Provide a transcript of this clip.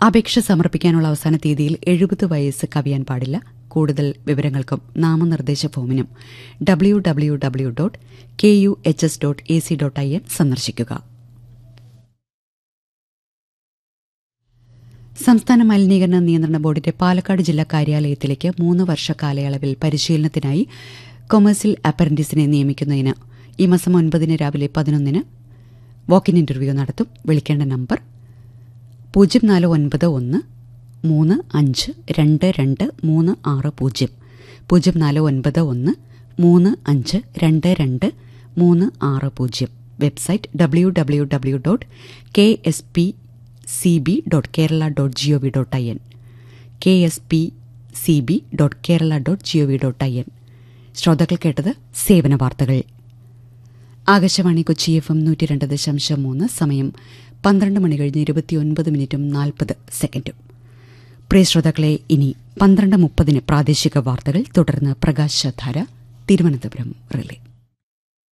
അപേക്ഷ സമർപ്പിക്കാനുള്ള അവസാന തീയതിയിൽ എഴുപത് വയസ്സ് കവിയാൻ പാടില്ല കൂടുതൽ വിവരങ്ങൾക്കും നാമനിർദ്ദേശ ഫോമിനും W W W dot K U H S dot A C dot I N സന്ദർശിക്കുക സംസ്ഥാന മലിനീകരണ നിയന്ത്രണ ബോർഡിന്റെ പാലക്കാട് ജില്ലാ കാര്യാലയത്തിലേക്ക് മൂന്ന് വർഷ കാലയളവിൽ പരിശീലനത്തിനായി കൊമേഴ്സ്യൽ അപ്രന്റീസിനെ നിയമിക്കുന്നതിന് ഈ മാസം ഒൻപതിന് രാവിലെ പതിനൊന്നിന് വാക്കിൻ ഇന്റർവ്യൂ നടത്തും വിളിക്കേണ്ട നമ്പർ പൂജ്യം നാല് ഒൻപത് ഒന്ന് മൂന്ന് അഞ്ച് രണ്ട് രണ്ട് മൂന്ന് ആറ് പൂജ്യം പൂജ്യം നാല് ഒൻപത് ഒന്ന് മൂന്ന് അഞ്ച് രണ്ട് രണ്ട് മൂന്ന് ആറ് പൂജ്യം website W W W dot K S P C B dot Kerala dot G O V dot I N K S P C B dot Kerala dot G O V dot I N ശ്രോതാക്കൾ കേട്ടത് സേവന വാർത്തകൾ Akashvani Kochi F M നൂറ്റി രണ്ട് ദശാംശം മൂന്ന് സമയം പന്ത്രണ്ട് മണി കഴിഞ്ഞ് ഇരുപത്തിയൊൻപത് മിനിറ്റും നാൽപ്പത് സെക്കൻഡും പ്രിയ ശ്രോതാക്കളെ ഇനി പന്ത്രണ്ട് മുപ്പതിന് പ്രാദേശിക വാർത്തകൾ തുടർന്ന് പ്രകാശധാര തിരുവനന്തപുരം റിലേ